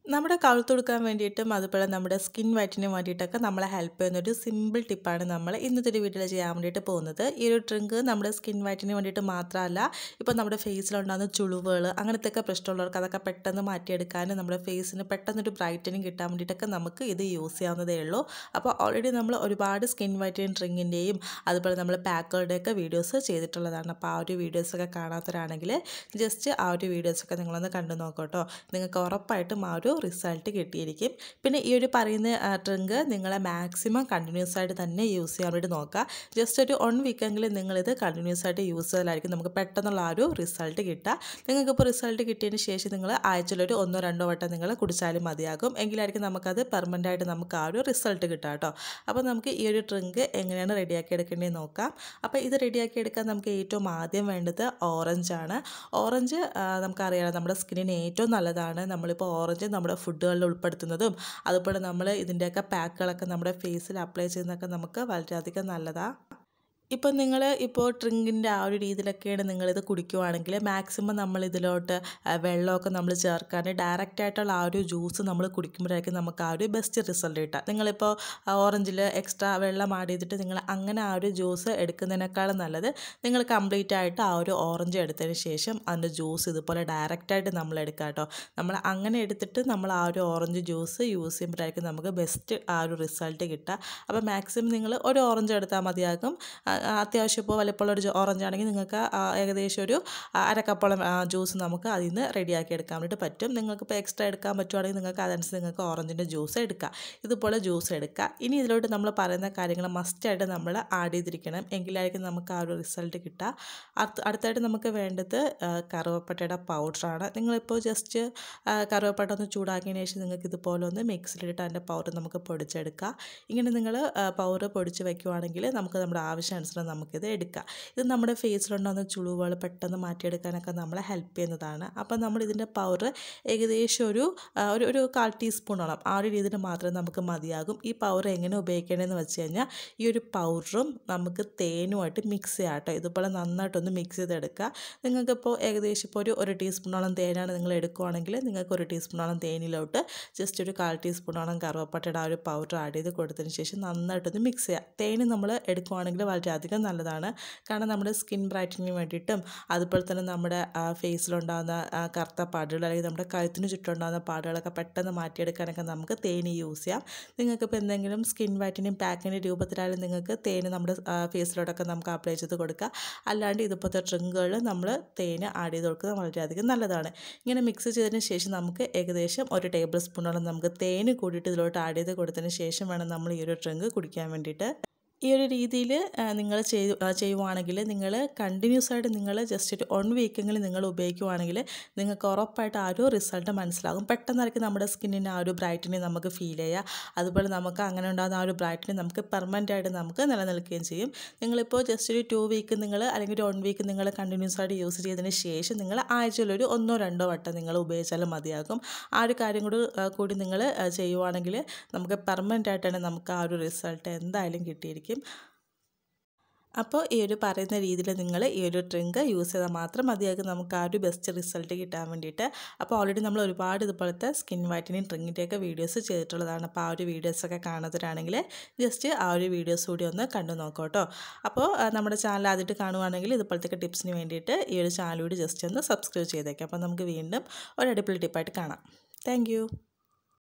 നമ്മുടെ കഴുത്തൊടുക്കാൻ വേണ്ടിയിട്ടും അതുപോലെ നമ്മുടെ സ്കിൻ വൈറ്റിന് വേണ്ടിയിട്ടൊക്കെ നമ്മളെ ഹെൽപ്പ് ചെയ്യുന്ന ഒരു സിമ്പിൾ ടിപ്പാണ് നമ്മൾ ഇന്നത്തെ ഒരു വീഡിയോയിൽ ചെയ്യാൻ വേണ്ടിയിട്ട് പോകുന്നത് ഈ ഒരു ഡ്രിങ്ക് നമ്മുടെ സ്കിൻ വൈറ്റിന് വേണ്ടിയിട്ട് മാത്രമല്ല ഇപ്പോൾ നമ്മുടെ ഫേസിലുണ്ടാകുന്ന ചുളിവുകൾ അങ്ങനത്തെ ഒക്കെ പ്രശ്നമുള്ളവർക്ക് അതൊക്കെ പെട്ടെന്ന് മാറ്റിയെടുക്കാനും നമ്മുടെ ഫേസിന് പെട്ടെന്നൊരു ബ്രൈറ്റനിങ് കിട്ടാൻ വേണ്ടിയിട്ടൊക്കെ നമുക്ക് ഇത് യൂസ് ചെയ്യാവുന്നതേ ഉള്ളൂ അപ്പോൾ ഓൾറെഡി നമ്മൾ ഒരുപാട് സ്കിൻ വൈറ്റനിങ് ഡ്രിങ്കിൻ്റെയും അതുപോലെ നമ്മൾ പാക്കുകളുടെയൊക്കെ വീഡിയോസ് ചെയ്തിട്ടുള്ളതാണ് അപ്പോൾ ആ ഒരു വീഡിയോസൊക്കെ കാണാത്തവരാണെങ്കിൽ ജസ്റ്റ് ആ ഒരു വീഡിയോസൊക്കെ നിങ്ങളൊന്ന് കണ്ടു നോക്കട്ടോ നിങ്ങൾക്ക് ഉറപ്പായിട്ടും ആ ഒരു റിസൾട്ട് കിട്ടിയിരിക്കും പിന്നെ ഈ ഒരു പറയുന്ന ഡ്രിങ്ക് നിങ്ങളെ മാക്സിമം കണ്ടിന്യൂസ് ആയിട്ട് തന്നെ യൂസ് ചെയ്യാൻ വേണ്ടി നോക്കുക ജസ്റ്റ് ഒരു വൺ വീക്കെങ്കിലും നിങ്ങളിത് കണ്ടിന്യൂസ് ആയിട്ട് യൂസ് ചെയ്താലായിരിക്കും നമുക്ക് പെട്ടെന്നുള്ള ആ ഒരു റിസൾട്ട് കിട്ടുക നിങ്ങൾക്കിപ്പോൾ റിസൾട്ട് കിട്ടിയതിന് ശേഷം നിങ്ങൾ ആഴ്ചയിലൊരു ഒന്നോ രണ്ടോ വട്ടം നിങ്ങൾ കുടിച്ചാലും മതിയാകും എങ്കിലായിരിക്കും നമുക്കത് പെർമനൻ്റ് ആയിട്ട് നമുക്ക് ആ ഒരു റിസൾട്ട് കിട്ടുക കേട്ടോ അപ്പോൾ നമുക്ക് ഈ ഒരു ഡ്രിങ്ക് എങ്ങനെയാണ് റെഡിയാക്കി എടുക്കേണ്ടത് നോക്കാം അപ്പോൾ ഇത് റെഡിയാക്കി എടുക്കാൻ നമുക്ക് ഏറ്റവും ആദ്യം വേണ്ടത് ഓറഞ്ചാണ് ഓറഞ്ച് നമുക്കറിയാം നമ്മുടെ സ്കിന്നിന് ഏറ്റവും നല്ലതാണ് നമ്മളിപ്പോൾ ഓറഞ്ച് നമ്മുടെ ഫുഡുകളിൽ ഉൾപ്പെടുത്തുന്നതും അതുപോലെ നമ്മൾ ഇതിൻ്റെയൊക്കെ പാക്കുകളൊക്കെ നമ്മുടെ ഫേസിൽ അപ്ലൈ ചെയ്യുന്നതൊക്കെ നമുക്ക് വളരെയധികം നല്ലതാണ് ഇപ്പം നിങ്ങൾ ഇപ്പോൾ ഡ്രിങ്കിൻ്റെ ആ ഒരു രീതിയിലൊക്കെയാണ് നിങ്ങളിത് കുടിക്കുവാണെങ്കിൽ മാക്സിമം നമ്മൾ ഇതിലോട്ട് വെള്ളമൊക്കെ നമ്മൾ ചേർക്കാണ്ട് ഡയറക്റ്റ് ആയിട്ടുള്ള ആ ഒരു ജ്യൂസ് നമ്മൾ കുടിക്കുമ്പോഴായിരിക്കും നമുക്ക് ആ ഒരു ബെസ്റ്റ് റിസൾട്ട് കിട്ടുക നിങ്ങളിപ്പോൾ ഓറഞ്ചിൽ എക്സ്ട്രാ വെള്ളം ആഡ് ചെയ്തിട്ട് നിങ്ങൾ അങ്ങനെ ആ ഒരു ജ്യൂസ് എടുക്കുന്നതിനേക്കാളും നല്ലത് നിങ്ങൾ കംപ്ലീറ്റ് ആയിട്ട് ആ ഒരു ഓറഞ്ച് എടുത്തതിന് ശേഷം അതിൻ്റെ ജ്യൂസ് ഇതുപോലെ ഡയറക്റ്റായിട്ട് നമ്മൾ എടുക്കുക കേട്ടോ നമ്മൾ അങ്ങനെ എടുത്തിട്ട് നമ്മൾ ആ ഒരു ഓറഞ്ച് ജ്യൂസ് യൂസ് ചെയ്യുമ്പോഴായിരിക്കും നമുക്ക് ബെസ്റ്റ് ആ ഒരു റിസൾട്ട് കിട്ടുക അപ്പോൾ മാക്സിമം നിങ്ങൾ ഒരു ഓറഞ്ച് എടുത്താൽ മതിയാകും അത്യാവശ്യം ഇപ്പോൾ വലിപ്പമുള്ള ഒരു ഓറഞ്ച് ആണെങ്കിൽ നിങ്ങൾക്ക് ഏകദേശം ഒരു അരക്കപ്പോളം ജ്യൂസ് നമുക്ക് അതിൽ നിന്ന് റെഡിയാക്കി എടുക്കാൻ വേണ്ടിയിട്ട് പറ്റും നിങ്ങൾക്കിപ്പോൾ എക്സ്ട്രാ എടുക്കാൻ പറ്റുവാണെങ്കിൽ നിങ്ങൾക്ക് അതനുസരിച്ച് നിങ്ങൾക്ക് ഓറഞ്ചിൻ്റെ ജ്യൂസ് എടുക്കാം ഇതുപോലെ ജ്യൂസ് എടുക്കുക ഇനി ഇതിലോട്ട് നമ്മൾ പറയുന്ന കാര്യങ്ങൾ മസ്റ്റായിട്ട് നമ്മൾ ആഡ് ചെയ്തിരിക്കണം എങ്കിലായിരിക്കും നമുക്ക് ആ ഒരു റിസൾട്ട് കിട്ടുക അടുത്ത അടുത്തായിട്ട് നമുക്ക് വേണ്ടത് കറുവപ്പട്ടയുടെ പൗഡറാണ് നിങ്ങളിപ്പോൾ ജസ്റ്റ് കറുവപ്പട്ട ഒന്ന് ചൂടാക്കിയതിന് ശേഷം നിങ്ങൾക്ക് ഇതുപോലെ ഒന്ന് മിക്സിലിട്ട് അതിൻ്റെ പൗഡർ നമുക്ക് പൊടിച്ചെടുക്കുക ഇങ്ങനെ നിങ്ങൾ പൗഡർ പൊടിച്ച് വയ്ക്കുവാണെങ്കിൽ നമുക്ക് നമ്മുടെ ആവശ്യാനുസരണം നമുക്കിത് എടുക്കാം ഇത് നമ്മുടെ ഫേസിലുണ്ടാകുന്ന ചുളിവുകൾ പെട്ടെന്ന് മാറ്റിയെടുക്കാനൊക്കെ നമ്മളെ ഹെൽപ്പ് ചെയ്യുന്നതാണ് അപ്പോൾ നമ്മൾ ഇതിൻ്റെ പൗഡർ ഏകദേശം ഒരു ഒരു ഒരു കാൽ ടീസ്പൂണോളം ആ ഒരു രീതിയിൽ മാത്രമേ നമുക്ക് മതിയാകും ഈ പൗഡർ എങ്ങനെ ഉപയോഗിക്കണമെന്ന് വെച്ച് കഴിഞ്ഞാൽ ഈ ഒരു പൗഡറും നമുക്ക് തേനുമായിട്ട് മിക്സ് ചെയ്യാം കേട്ടോ ഇതുപോലെ നന്നായിട്ടൊന്ന് മിക്സ് ചെയ്തെടുക്കുക നിങ്ങൾക്കിപ്പോൾ ഏകദേശം ഇപ്പോൾ ഒരു ഒരു ടീസ്പൂണോളം തേനാണ് നിങ്ങൾ എടുക്കുവാണെങ്കിൽ നിങ്ങൾക്ക് ഒരു ടീസ്പൂണോളം തേനിലോട്ട് ജസ്റ്റ് ഒരു കാൽ ടീസ്പൂണോളം കറുവപ്പട്ടയുടെ ആ ഒരു പൗഡർ ആഡ് ചെയ്ത് കൊടുത്തതിന് ശേഷം നന്നായിട്ടൊന്ന് മിക്സ് ചെയ്യുക തേന് നമ്മൾ എടുക്കുവാണെങ്കിൽ വളരെയധികം നല്ലതാണ് കാരണം നമ്മുടെ സ്കിൻ ബ്രൈറ്റനിങ്ങിന് വേണ്ടിയിട്ടും അതുപോലെ തന്നെ നമ്മുടെ ഫേസിലുണ്ടാകുന്ന കറുത്ത പാടുകൾ അല്ലെങ്കിൽ നമ്മുടെ കഴുത്തിന് ചുറ്റുണ്ടാകുന്ന പാടുകളൊക്കെ പെട്ടെന്ന് മാറ്റിയെടുക്കാനൊക്കെ നമുക്ക് തേന് യൂസ് ചെയ്യാം നിങ്ങൾക്കിപ്പോൾ എന്തെങ്കിലും സ്കിൻ വൈറ്റനിങ് പാക്കിൻ്റെ രൂപത്തിലായാലും നിങ്ങൾക്ക് തേന് നമ്മുടെ ഫേസിലോട്ടൊക്കെ നമുക്ക് അപ്ലൈ ചെയ്ത് കൊടുക്കുക അല്ലാണ്ട് ഇതുപോലത്തെ ഡ്രിങ്കുകൾ നമ്മൾ തേന് ആഡ് ചെയ്ത് കൊടുക്കുന്നത് വളരെയധികം നല്ലതാണ് ഇങ്ങനെ മിക്സ് ചെയ്തതിന് ശേഷം നമുക്ക് ഏകദേശം ഒരു ടേബിൾ സ്പൂണോളം നമുക്ക് തേന് കൂടിയിട്ട് ഇതിലോട്ട് ആഡ് ചെയ്ത് കൊടുത്തതിന് ശേഷം വേണം നമ്മൾ ഈ ഒരു ഡ്രിങ്ക് കുടിക്കാൻ വേണ്ടിയിട്ട് ഈ ഒരു രീതിയിൽ നിങ്ങൾ ചെയ്തു ചെയ്യുവാണെങ്കിൽ നിങ്ങൾ കണ്ടിന്യൂസ് ആയിട്ട് നിങ്ങൾ ജസ്റ്റ് ഒരു വൺ വീക്കെങ്കിലും നിങ്ങൾ ഉപയോഗിക്കുവാണെങ്കിൽ നിങ്ങൾക്ക് ഉറപ്പായിട്ട് ആ ഒരു റിസൾട്ട് മനസ്സിലാകും പെട്ടെന്നായിരിക്കും നമ്മുടെ സ്കിന്നിന് ആ ഒരു ബ്രൈറ്റനിങ് നമുക്ക് ഫീൽ ചെയ്യുക അതുപോലെ നമുക്ക് അങ്ങനെ ഉണ്ടാകുന്ന ആ ഒരു ബ്രൈറ്റനിങ് നമുക്ക് പെർമനൻ്റ് ആയിട്ട് നമുക്ക് നിലനിൽക്കുകയും ചെയ്യും നിങ്ങളിപ്പോൾ ജസ്റ്റ് ഒരു ടു വീക്ക് നിങ്ങൾ അല്ലെങ്കിൽ ഒരു വൺ വീക്ക് നിങ്ങൾ കണ്ടിന്യൂസ് ആയിട്ട് യൂസ് ചെയ്തതിന് ശേഷം നിങ്ങൾ ആഴ്ചയിലൊരു ഒന്നോ രണ്ടോ വട്ടം നിങ്ങൾ ഉപയോഗിച്ചാലും മതിയാകും ആ ഒരു കാര്യം കൂടി കൂടി നിങ്ങൾ ചെയ്യുവാണെങ്കിൽ നമുക്ക് പെർമനൻ്റ് ആയിട്ടാണ് നമുക്ക് ആ ഒരു റിസൾട്ട് എന്തായാലും കിട്ടിയിരിക്കും അപ്പോൾ ഈ ഒരു പറയുന്ന രീതിയിൽ നിങ്ങൾ ഈ ഒരു ഡ്രിങ്ക് യൂസ് ചെയ്താൽ മാത്രം മതിയാകും നമുക്ക് ആ ഒരു ബെസ്റ്റ് റിസൾട്ട് കിട്ടാൻ വേണ്ടിയിട്ട് അപ്പോൾ ഓൾറെഡി നമ്മൾ ഒരുപാട് ഇതുപോലത്തെ സ്കിൻ വൈറ്റനിങ് ഡ്രിങ്കിൻ്റെയൊക്കെ വീഡിയോസ് ചെയ്തിട്ടുള്ളതാണ് അപ്പോൾ ആ ഒരു വീഡിയോസൊക്കെ കാണുന്നവരാണെങ്കിൽ ജസ്റ്റ് ആ ഒരു വീഡിയോസ് കൂടി ഒന്ന് കണ്ടു നോക്കാം കേട്ടോ അപ്പോൾ നമ്മുടെ ചാനൽ ആദ്യമായിട്ട് കാണുവാണെങ്കിൽ ഇതുപോലത്തെ ടിപ്സിന് വേണ്ടിയിട്ട് ഈ ഒരു ചാനൽ കൂടി ജസ്റ്റ് ഒന്ന് സബ്സ്ക്രൈബ് ചെയ്തേക്കാം അപ്പോൾ നമുക്ക് വീണ്ടും ഒരു അടിപൊളി ടിപ്പായിട്ട് കാണാം താങ്ക്